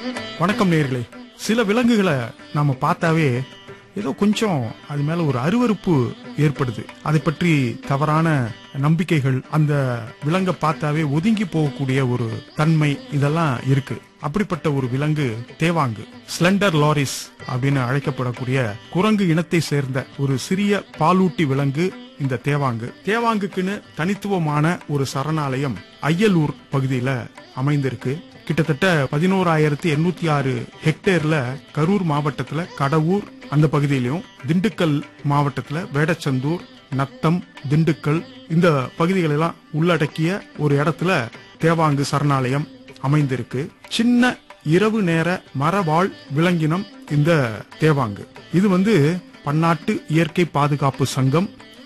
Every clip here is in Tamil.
வணக்கம் நேர்களே சில விலங்குகளை நாம பார்த்தாவே ஏதோ கொஞ்சம் அது மேல ஒரு அருவருப்பு ஏற்படுது அதை பற்றி தவறான நம்பிக்கைகள் அந்த விலங்கை பார்த்தாவே ஒதுங்கி போகக்கூடிய ஒரு தன்மை இதெல்லாம் இருக்கு அப்படிப்பட்ட ஒரு விலங்கு தேவாங்கு ஸ்லெண்டர் லாரிஸ் அப்படின்னு அழைக்கப்படக்கூடிய குரங்கு இனத்தை சேர்ந்த ஒரு சிறிய பாலூட்டி விலங்கு இந்த தேவாங்கு தேவாங்குக்குன்னு தனித்துவமான ஒரு சரணாலயம் ஐயலூர் பகுதியில அமைந்திருக்கு கிட்டத்தட்ட பதினோராயிரத்தி எண்ணூத்தி ஆறு ஹெக்டேர்ல கரூர் மாவட்டத்துல கடவூர் அந்த பகுதியிலும் திண்டுக்கல் மாவட்டத்துல வேடச்சந்தூர் நத்தம் திண்டுக்கல் இந்த பகுதிகளெல்லாம் உள்ளடக்கிய ஒரு இடத்துல தேவாங்கு சரணாலயம் அமைந்திருக்கு சின்ன இரவு நேர மரவாழ் விலங்கினம் இந்த தேவாங்கு இது வந்து பன்னாட்டு இயற்கை பாதுகாப்பு சங்கம்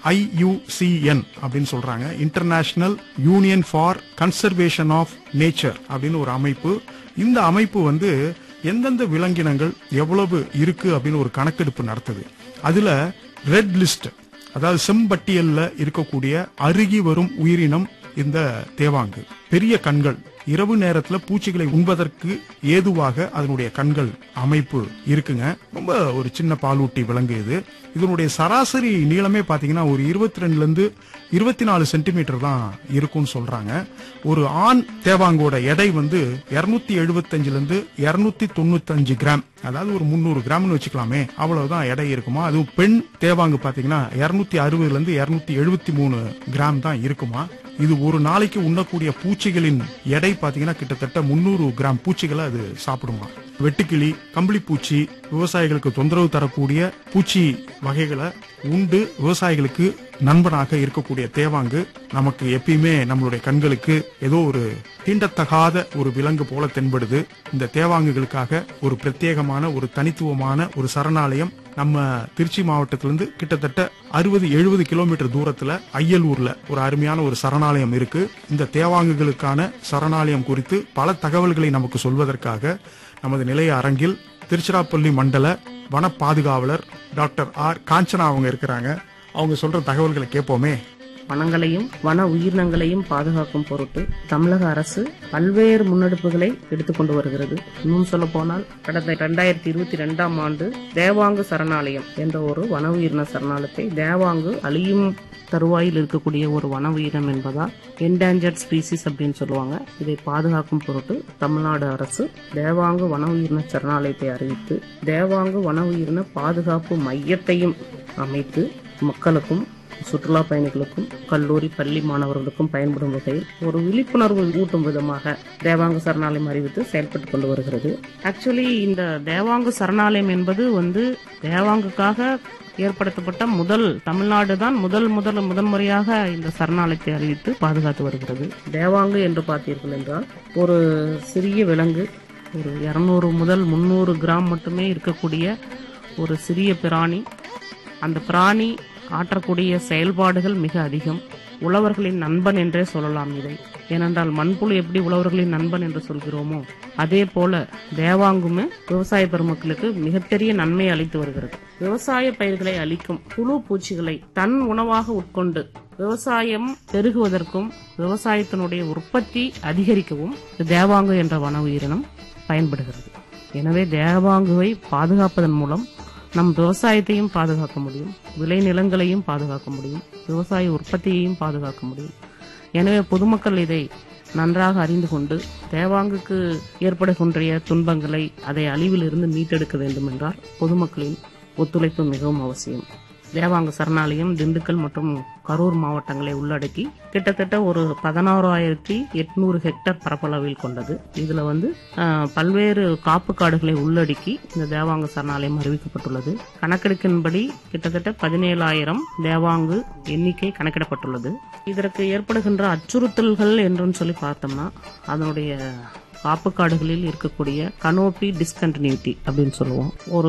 ஐயுசிஎன் அப்படின்னு சொல்றாங்க international union for conservation of nature அப்படின்னு ஒரு அமைப்பு இந்த அமைப்பு வந்து எந்தெந்த விலங்கினங்கள் எவ்வளவு இருக்கு அப்படின்னு ஒரு கணக்கெடுப்பு நடத்துது அதுல ரெட் லிஸ்ட் அதாவது செம்பட்டியல்ல இருக்கக்கூடிய அருகி வரும் உயிரினம் இந்த தேவாங்கு பெரிய கண்கள் இரவு நேரத்துல பூச்சிகளை உண்பதற்கு ஏதுவாக அதனுடைய கண்கள் அமைப்பு இருக்குங்க ரொம்ப ஒரு சின்ன பாலூட்டி விலங்கு இது இதனுடைய சராசரி நீளமே பாத்தீங்கன்னா ஒரு இருபத்தி ரெண்டுல இருந்து இருபத்தி நாலு சென்டிமீட்டர் தான் இருக்கும்னு சொல்றாங்க ஒரு ஆண் தேவாங்கோட எடை வந்து இருநூத்தி எழுபத்தஞ்சுல இருந்து இருநூத்தி தொண்ணூத்தஞ்சு கிராம் அதாவது ஒரு முந்நூறு கிராம்னு வச்சுக்கலாமே அவ்வளவுதான் எடை இருக்குமா அதுவும் பெண் தேவாங்கு பாத்தீங்கன்னா இருநூத்தி அறுபதுல இருந்து இருநூத்தி எழுபத்தி மூணு கிராம் தான் இருக்குமா இது ஒரு நாளைக்கு உண்ணக்கூடிய பூச்சிகளின் எடை பாத்தீங்கன்னா கிட்டத்தட்ட முன்னூறு கிராம் பூச்சிகளை அது சாப்பிடுமா வெட்டுக்கிளி கம்பளி பூச்சி விவசாயிகளுக்கு தொந்தரவு தரக்கூடிய பூச்சி வகைகளை உண்டு விவசாயிகளுக்கு நண்பனாக இருக்கக்கூடிய தேவாங்கு நமக்கு எப்பயுமே நம்மளுடைய கண்களுக்கு ஏதோ ஒரு தீண்டத்தகாத ஒரு விலங்கு போல தென்படுது இந்த தேவாங்குகளுக்காக ஒரு பிரத்யேகமான ஒரு தனித்துவமான ஒரு சரணாலயம் நம்ம திருச்சி மாவட்டத்திலிருந்து கிட்டத்தட்ட அறுபது எழுபது கிலோமீட்டர் தூரத்துல ஐயலூர்ல ஒரு அருமையான ஒரு சரணாலயம் இருக்கு இந்த தேவாங்குகளுக்கான சரணாலயம் குறித்து பல தகவல்களை நமக்கு சொல்வதற்காக நமது நிலைய அரங்கில் திருச்சிராப்பள்ளி மண்டல வன பாதுகாவலர் டாக்டர் ஆர் காஞ்சனா அவங்க இருக்கிறாங்க அவங்க சொல்ற தகவல்களை கேட்போமே வனங்களையும் வன உயிரினங்களையும் பாதுகாக்கும் பொருட்டு தமிழக அரசு பல்வேறு முன்னெடுப்புகளை எடுத்துக்கொண்டு வருகிறது இன்னும் சொல்ல போனால் கடந்த இரண்டாயிரத்தி இருபத்தி ரெண்டாம் ஆண்டு தேவாங்கு சரணாலயம் என்ற ஒரு வன உயிரின சரணாலயத்தை தேவாங்கு அழியும் தருவாயில் இருக்கக்கூடிய ஒரு வன உயிரினம் என்பதால் என்டேஞ்சர்ட் ஸ்பீசிஸ் அப்படின்னு சொல்லுவாங்க இதை பாதுகாக்கும் பொருட்டு தமிழ்நாடு அரசு தேவாங்கு வன உயிரின சரணாலயத்தை அறிவித்து தேவாங்கு வன உயிரின பாதுகாப்பு மையத்தையும் அமைத்து மக்களுக்கும் சுற்றுலா பயணிகளுக்கும் கல்லூரி பள்ளி மாணவர்களுக்கும் பயன்படும் வகையில் ஒரு விழிப்புணர்வு ஊட்டும் விதமாக தேவாங்கு சரணாலயம் அறிவித்து செயல்பட்டு கொண்டு வருகிறது ஆக்சுவலி இந்த தேவாங்கு சரணாலயம் என்பது வந்து தேவாங்குக்காக ஏற்படுத்தப்பட்ட முதல் தமிழ்நாடு தான் முதல் முதல் முதல் முறையாக இந்த சரணாலயத்தை அறிவித்து பாதுகாத்து வருகிறது தேவாங்கு என்று பார்த்தீர்கள் என்றால் ஒரு சிறிய விலங்கு ஒரு இருநூறு முதல் முந்நூறு கிராம் மட்டுமே இருக்கக்கூடிய ஒரு சிறிய பிராணி அந்த பிராணி ஆற்றக்கூடிய செயல்பாடுகள் மிக அதிகம் உழவர்களின் நண்பன் என்றே சொல்லலாம் இதை ஏனென்றால் மண்புழு எப்படி உழவர்களின் நண்பன் என்று சொல்கிறோமோ அதே போல தேவாங்குமே விவசாய பெருமக்களுக்கு மிகப்பெரிய நன்மை அளித்து வருகிறது விவசாய பயிர்களை அளிக்கும் புழு பூச்சிகளை தன் உணவாக உட்கொண்டு விவசாயம் பெருகுவதற்கும் விவசாயத்தினுடைய உற்பத்தி அதிகரிக்கவும் இந்த தேவாங்கு என்ற வன உயிரினம் பயன்படுகிறது எனவே தேவாங்குவை பாதுகாப்பதன் மூலம் நம் விவசாயத்தையும் பாதுகாக்க முடியும் விளைநிலங்களையும் பாதுகாக்க முடியும் விவசாய உற்பத்தியையும் பாதுகாக்க முடியும் எனவே பொதுமக்கள் இதை நன்றாக அறிந்து கொண்டு தேவாங்குக்கு ஏற்படுகின்ற துன்பங்களை அதை அழிவிலிருந்து மீட்டெடுக்க வேண்டும் என்றால் பொதுமக்களின் ஒத்துழைப்பு மிகவும் அவசியம் தேவாங்கு சரணாலயம் திண்டுக்கல் மற்றும் கரூர் மாவட்டங்களை உள்ளடக்கி கிட்டத்தட்ட ஒரு பதினாறாயிரத்தி எட்நூறு ஹெக்டேர் பரப்பளவில் கொண்டது இதுல வந்து ஆஹ், பல்வேறு காப்பு காடுகளை உள்ளடக்கி இந்த தேவாங்கு சரணாலயம் அறிவிக்கப்பட்டுள்ளது கணக்கெடுக்கின்படி கிட்டத்தட்ட பதினேழாயிரம் தேவாங்கு எண்ணிக்கை கணக்கிடப்பட்டுள்ளது இதற்கு ஏற்படுகின்ற அச்சுறுத்தல்கள் என்றுன்னு சொல்லி பார்த்தோம்னா அதனுடைய காப்பு காடுகளில் இருக்கக்கூடிய கனோபி டிஸ்கண்டினியூட்டி அப்படின்னு சொல்லுவோம் ஒரு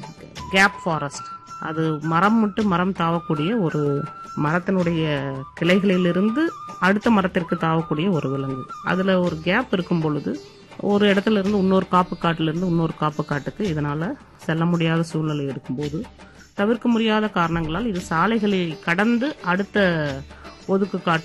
கேப் ஃபாரஸ்ட் அது மரம் விட்டு மரம் தாவக்கூடிய ஒரு மரத்தினுடைய கிளைகளிலிருந்து அடுத்த மரத்திற்கு தாவக்கூடிய ஒரு விலங்கு அதுல ஒரு கேப் இருக்கும் பொழுது ஒரு இடத்துல இருந்து இன்னொரு காப்பு காட்டுல இருந்து இன்னொரு காப்பு காட்டுக்கு இதனால செல்ல முடியாத சூழ்நிலை இருக்கும்போது தவிர்க்க முடியாத காரணங்களால் இது சாலைகளை கடந்து அடுத்த ஒதுக்கு காட்டு